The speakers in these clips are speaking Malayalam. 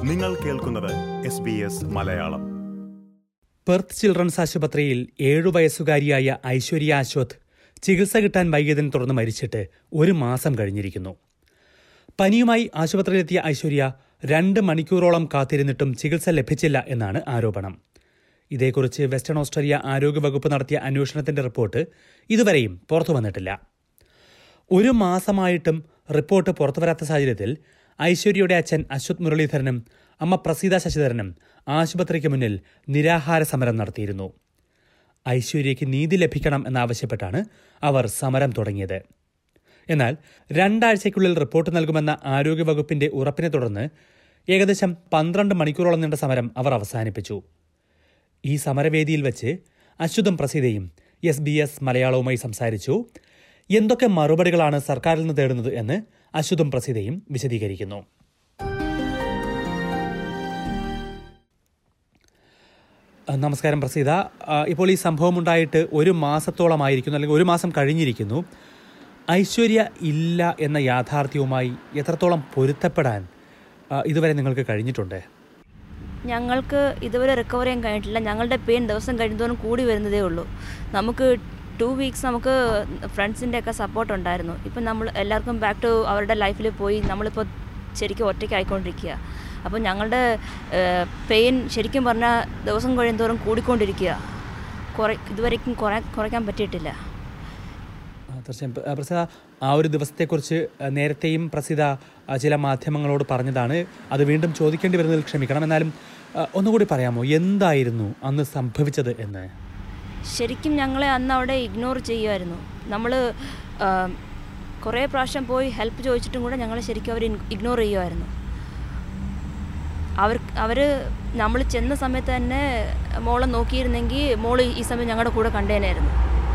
നിങ്ങൾ കേൾക്കുന്നത് S B S Malayalam Perth children's ആശുപത്രിയിൽ ഏഴു വയസ്സുകാരിയായ ഐശ്വര്യ അശ്വത് ചികിത്സ കിട്ടാൻ വൈകിയതിനെ തുടർന്ന് മരിച്ചിട്ട് ഒരു മാസം കഴിഞ്ഞിരിക്കുന്നു പനിയുമായി ആശുപത്രിയിലെത്തിയ ഐശ്വര്യ രണ്ട് മണിക്കൂറോളം കാത്തിരുന്നിട്ടും ചികിത്സ ലഭിച്ചില്ല എന്നാണ് ആരോപണം ഇതേക്കുറിച്ച് വെസ്റ്റേൺ ഓസ്ട്രേലിയ ആരോഗ്യവകുപ്പ് നടത്തിയ അന്വേഷണത്തിന്റെ റിപ്പോർട്ട് ഇതുവരെയും പുറത്തു വന്നിട്ടില്ല ഒരു മാസമായിട്ടും റിപ്പോർട്ട് പുറത്തുവരാത്ത സാഹചര്യത്തിൽ ഐശ്വര്യയുടെ അച്ഛൻ അശ്വത് മുരളീധരനും അമ്മ പ്രസീത ശശിധരനും ആശുപത്രിക്ക് മുന്നിൽ നിരാഹാര സമരം നടത്തിയിരുന്നു ഐശ്വര്യയ്ക്ക് നീതി ലഭിക്കണം എന്നാവശ്യപ്പെട്ടാണ് അവർ സമരം തുടങ്ങിയത് എന്നാൽ രണ്ടാഴ്ചയ്ക്കുള്ളിൽ റിപ്പോർട്ട് നൽകുമെന്ന ആരോഗ്യവകുപ്പിന്റെ ഉറപ്പിനെ തുടർന്ന് ഏകദേശം പന്ത്രണ്ട് മണിക്കൂറോളം നീണ്ട സമരം അവർ അവസാനിപ്പിച്ചു ഈ സമരവേദിയിൽ വെച്ച് അശ്വതും പ്രസീതയും എസ് ബി എസ് മലയാളവുമായി സംസാരിച്ചു എന്തൊക്കെ മറുപടികളാണ് സർക്കാരിൽ നിന്ന് തേടുന്നത് എന്ന് അശ്വതും പ്രസീതയും വിശദീകരിക്കുന്നു അഹ് നമസ്കാരം പ്രസീത അഹ് ഇപ്പോൾ ഈ സംഭവം ഉണ്ടായിട്ട് ഒരു മാസത്തോളമായിരിക്കുന്നു അല്ലെങ്കിൽ ഒരു മാസം കഴിഞ്ഞിരിക്കുന്നു ഐശ്വര്യ ഇല്ല എന്ന യാഥാർത്ഥ്യവുമായി എത്രത്തോളം പൊരുത്തപ്പെടാൻ അഹ് ഇതുവരെ നിങ്ങൾക്ക് കഴിഞ്ഞിട്ടുണ്ട് ഞങ്ങൾക്ക് ഇതുവരെ റിക്കവർ ചെയ്യാൻ കഴിഞ്ഞിട്ടില്ല ഞങ്ങളുടെ പെയിൻ ദിവസം കഴിയുന്നതോറും കൂടി വരുന്നതേ ഉള്ളൂ നമുക്ക് ടു വീക്സ് നമുക്ക് ഫ്രണ്ട്സിൻ്റെ ഒക്കെ സപ്പോർട്ട് ഉണ്ടായിരുന്നു ഇപ്പം നമ്മൾ എല്ലാവർക്കും ബാക്ക് ടു അവരുടെ ലൈഫിൽ പോയി നമ്മളിപ്പോൾ ശരിക്കും ഒറ്റയ്ക്ക് ആയിക്കൊണ്ടിരിക്കുക അപ്പോൾ ഞങ്ങളുടെ പെയിൻ ശരിക്കും പറഞ്ഞാൽ ദിവസം കഴിയുന്നതോറും കൂടിക്കൊണ്ടിരിക്കുക കുറേ ഇതുവരേക്കും കുറേ കുറയ്ക്കാൻ പറ്റിയിട്ടില്ല ആ, തീർച്ചയായും പ്ര- പ്രസീത ആ ഒരു ദിവസത്തെക്കുറിച്ച് ആ, നേരത്തെയും പ്രസീത ആ, ചില മാധ്യമങ്ങളോട് പറഞ്ഞതാണ് അത് വീണ്ടും ചോദിക്കേണ്ടി വരുന്നതിൽ ക്ഷമിക്കണം എന്നാലും ആ, ഒന്നുകൂടി പറയാമോ എന്തായിരുന്നു അന്ന് സംഭവിച്ചത് എന്ന് ശരിക്കും ഞങ്ങളെ അന്ന് അവിടെ ഇഗ്നോർ ചെയ്യുമായിരുന്നു നമ്മൾ കുറേ പ്രാവശ്യം പോയി ഹെൽപ്പ് ചോദിച്ചിട്ടും കൂടെ ഞങ്ങൾ ശരിക്കും അവർ ഇഗ്നോർ ചെയ്യുമായിരുന്നു അവർ അവർ നമ്മൾ ചെന്ന സമയത്ത് തന്നെ മോളെ നോക്കിയിരുന്നെങ്കിൽ മോള് ഈ സമയം ഞങ്ങളുടെ കൂടെ കണ്ടേനായിരുന്നു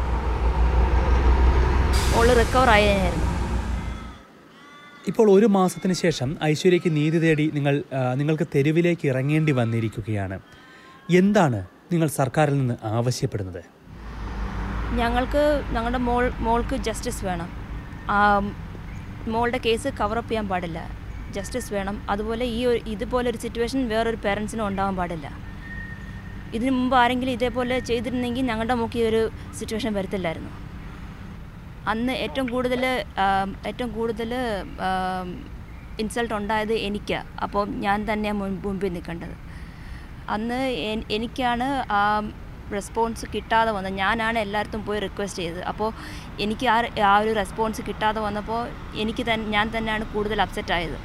മോള് റിക്കവർ ആയേനായിരുന്നു ഇപ്പോൾ ഒരു മാസത്തിന് ശേഷം ഐശ്വര്യയ്ക്ക് നീതി തേടി നിങ്ങൾ ആ, നിങ്ങൾക്ക് തെരുവിലേക്ക് ഇറങ്ങേണ്ടി വന്നിരിക്കുകയാണ് എന്താണ് നിങ്ങൾ സർക്കാരിൽ നിന്ന് ആവശ്യപ്പെടുന്നത് ഞങ്ങൾക്ക് ഞങ്ങളുടെ മോൾ മോൾക്ക് ജസ്റ്റിസ് വേണം ആ, മോളുടെ കേസ് കവറപ്പ് ചെയ്യാൻ പാടില്ല ജസ്റ്റിസ് വേണം അതുപോലെ ഈ ഒരു ഇതുപോലെ ഒരു സിറ്റുവേഷൻ വേറൊരു പേരൻസിനും ഉണ്ടാകാൻ പാടില്ല ഇതിനു മുമ്പ് ആരെങ്കിലും ഇതേപോലെ ചെയ്തിരുന്നെങ്കിൽ ഞങ്ങളുടെ മുഖ്യ ഒരു സിറ്റുവേഷൻ വരത്തില്ലായിരുന്നു അന്ന് ഏറ്റവും കൂടുതൽ ഏറ്റവും കൂടുതൽ ഇൻസൾട്ട് ഉണ്ടായത് എനിക്കാണ് അപ്പോൾ ഞാൻ തന്നെ മുൻപിൽ നിൽക്കേണ്ടത് അന്ന് എൻ- എനിക്കാണ് ആ റെസ്പോൺസ് കിട്ടാതെ വന്നത് ഞാനാണ് എല്ലായിടത്തും പോയി റിക്വസ്റ്റ് ചെയ്തത് അപ്പോൾ എനിക്ക് ആ ആ ഒരു റെസ്പോൺസ് കിട്ടാതെ വന്നപ്പോൾ എനിക്ക് തന്നെ ഞാൻ തന്നെയാണ് കൂടുതൽ അപ്സെറ്റ് ആയത്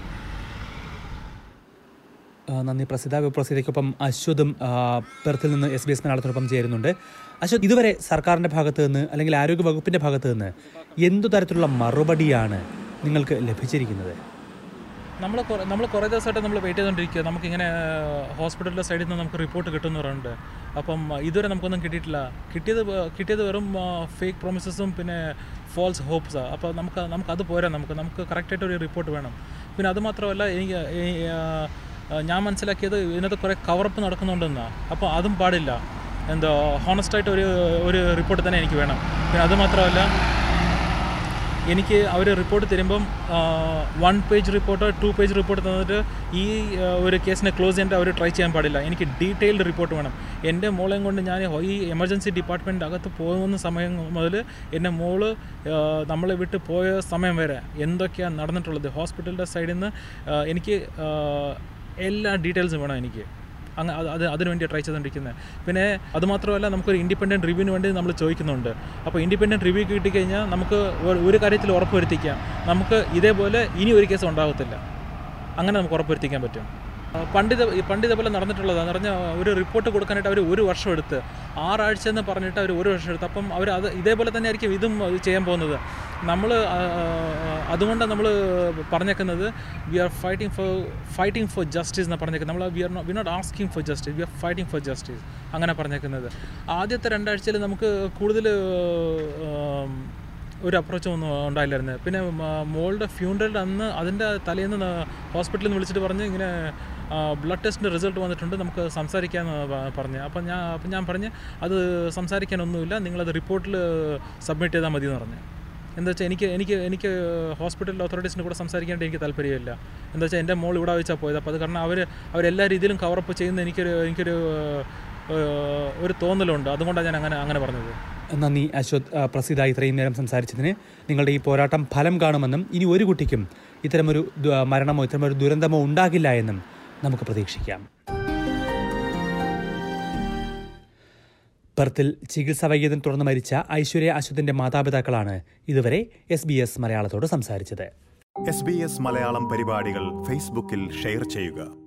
ആ, നന്ദി പ്രസിദ്ധ പ്രസിദ്ധയ്ക്കൊപ്പം അശ്വതും ആ, പെർത്തിൽ നിന്ന് എസ് ബി എസ് മലയാളത്തിനൊപ്പം ചേരുന്നുണ്ട് അശ്വത് ഇതുവരെ സർക്കാരിൻ്റെ ഭാഗത്ത് നിന്ന് അല്ലെങ്കിൽ ആരോഗ്യ വകുപ്പിൻ്റെ ഭാഗത്ത് നിന്ന് എന്തു തരത്തിലുള്ള മറുപടിയാണ് നിങ്ങൾക്ക് ലഭിച്ചിരിക്കുന്നത് നമ്മൾ നമ്മൾ കുറേ ദിവസമായിട്ട് നമ്മൾ വെയിറ്റ് ചെയ്തുകൊണ്ടിരിക്കുക നമുക്കിങ്ങനെ ഹോസ്പിറ്റലിൻ്റെ സൈഡിൽ നിന്ന് നമുക്ക് റിപ്പോർട്ട് കിട്ടുമെന്ന് പറയുന്നുണ്ട് അപ്പം ഇതുവരെ നമുക്കൊന്നും കിട്ടിയിട്ടില്ല കിട്ടിയത് വ- കിട്ടിയത് വെറും ഫേക്ക് പ്രോമിസസും പിന്നെ ഫോൾസ് ഹോപ്സാണ് അപ്പോൾ നമുക്ക് നമുക്ക് അത് പോരാ നമുക്ക് നമുക്ക് കറക്റ്റായിട്ട് ഒരു റിപ്പോർട്ട് വേണം പിന്നെ അത് മാത്രമല്ല എനിക്ക് ഈ, ആ, ആ, ഞാൻ മനസ്സിലാക്കിയത് ഇതിനകത്ത് കുറേ കവറപ്പ് നടക്കുന്നുണ്ടെന്നാണ് അപ്പോൾ അതും പാടില്ല എന്താ ഹോണസ്റ്റായിട്ട് ഒരു ഒരു റിപ്പോർട്ട് തന്നെ എനിക്ക് വേണം പിന്നെ അത് മാത്രമല്ല എനിക്ക് അവർ റിപ്പോർട്ട് തരുമ്പം വൺ പേജ് റിപ്പോർട്ടോ ടു പേജ് റിപ്പോർട്ട് തന്നിട്ട് ഈ ആ, ഒരു കേസിനെ ക്ലോസ് ചെയ്യാൻ അവർ ട്രൈ ചെയ്യാൻ പാടില്ല എനിക്ക് ഡീറ്റെയിൽഡ് റിപ്പോർട്ട് വേണം എൻ്റെ മോളെയും കൊണ്ട് ഞാൻ ഈ എമർജൻസി ഡിപ്പാർട്ട്മെൻറ്റ് അകത്ത് പോകുന്ന സമയം മുതൽ എൻ്റെ മോള് ആ, നമ്മളെ വിട്ട് പോയ സമയം വരെ എന്തൊക്കെയാണ് നടന്നിട്ടുള്ളത് ഹോസ്പിറ്റലിൻ്റെ സൈഡിൽ നിന്ന് ആ, എനിക്ക് ആ, എല്ലാ ഡീറ്റെയിൽസും വേണം എനിക്ക് അങ്ങ് അത് അത് അതിന് വേണ്ടി ട്രൈ ചെയ്തുകൊണ്ടിരിക്കുന്നത് പിന്നെ അതുമാത്രമല്ല നമുക്കൊരു ഇൻഡിപെൻഡൻറ്റ് റിവ്യൂവിന് വേണ്ടി നമ്മൾ ചോദിക്കുന്നുണ്ട് അപ്പോൾ ഇൻഡിപെൻഡൻറ്റ് റിവ്യൂ കിട്ടിക്കഴിഞ്ഞാൽ നമുക്ക് ഒരു- ഒരു കാര്യത്തിൽ ഉറപ്പ് വരുത്തിക്കാം നമുക്ക് ഇതേപോലെ ഇനി ഒരു കേസ് ഉണ്ടാകത്തില്ല അങ്ങനെ നമുക്ക് ഉറപ്പ് വരുത്തിക്കാൻ പറ്റും ആ, പണ്ട് ഇത് പണ്ട് ഇതേപോലെ നടന്നിട്ടുള്ളതാണ് പറഞ്ഞ ഒരു റിപ്പോർട്ട് കൊടുക്കാനായിട്ട് അവർ ഒരു വർഷം എടുത്ത് ആറാഴ്ച എന്ന് പറഞ്ഞിട്ട് അവർ ഒരു വർഷം എടുത്ത് അപ്പം അവർ അത് ഇതേപോലെ തന്നെ ആയിരിക്കും ഇതും ഇത് ചെയ്യാൻ പോകുന്നത് നമ്മൾ അതുകൊണ്ടാണ് നമ്മൾ പറഞ്ഞേക്കുന്നത് we are fighting for fighting for justice എന്ന് പറഞ്ഞേക്കുന്നത് നമ്മൾ we are we not asking for justice we are fighting for justice അങ്ങനെ പറഞ്ഞേക്കുന്നത് ആദ്യത്തെ രണ്ടാഴ്ചയിൽ നമുക്ക് കൂടുതൽ ഒരു അപ്രോച്ച് ഒന്നും ഉണ്ടായില്ലായിരുന്നു പിന്നെ മ- മോളുടെ ഫ്യൂണറൽ അന്ന് അതിൻ്റെ തലേന്ന് ന- ഹോസ്പിറ്റലിൽ നിന്ന് വിളിച്ചിട്ട് പറഞ്ഞ് ഇങ്ങനെ ബ്ലഡ് ടെസ്റ്റിൻ്റെ റിസൾട്ട് വന്നിട്ടുണ്ട് നമുക്ക് സംസാരിക്കാമെന്ന് പ- പറഞ്ഞ് അപ്പം ഞാൻ അപ്പം ഞാൻ പറഞ്ഞ് അത് സംസാരിക്കാനൊന്നുമില്ല നിങ്ങളത് റിപ്പോർട്ടിൽ സബ്മിറ്റ് ചെയ്താൽ മതി എന്ന് പറഞ്ഞു എന്താ വെച്ചാൽ എനിക്ക് എനിക്ക് എനിക്ക് ഹോസ്പിറ്റൽ അതോറിറ്റീസിൻ്റെ കൂടെ സംസാരിക്കേണ്ട എനിക്ക് താല്പര്യമില്ല എന്താ വെച്ചാൽ എൻ്റെ മോൾ ഇവിടെ വെച്ചാൽ പോയത് അപ്പോൾ അത് കാരണം അവർ അവരെല്ലാ രീതിയിലും കവറപ്പ് ചെയ്യുന്ന എനിക്കൊരു എനിക്കൊരു ഏഹ്, ഒരു തോന്നലുണ്ട് അതുകൊണ്ടാണ് ഞാൻ അങ്ങനെ അങ്ങനെ പറഞ്ഞത് നന്ദി അശ്വത് ആ, പ്രസീത ഇത്രയും നേരം സംസാരിച്ചതിന് നിങ്ങളുടെ ഈ പോരാട്ടം ഫലം കാണുമെന്നും ഇനി ഒരു കുട്ടിക്കും ഇത്തരമൊരു ദു- മരണമോ ഇത്തരമൊരു ദുരന്തമോ ഉണ്ടാകില്ല എന്നും നമുക്ക് പ്രതീക്ഷിക്കാം പെർത്തിൽ ചികിത്സ വൈകിയതിനെ തുടർന്ന് മരിച്ച ഐശ്വര്യ അശ്വതിന്റെ മാതാപിതാക്കളാണ് ഇതുവരെ എസ് ബി എസ് മലയാളത്തോട് സംസാരിച്ചത് എസ് ബി എസ് മലയാളം പരിപാടികൾ ഫേസ്ബുക്കിൽ ഷെയർ ചെയ്യുക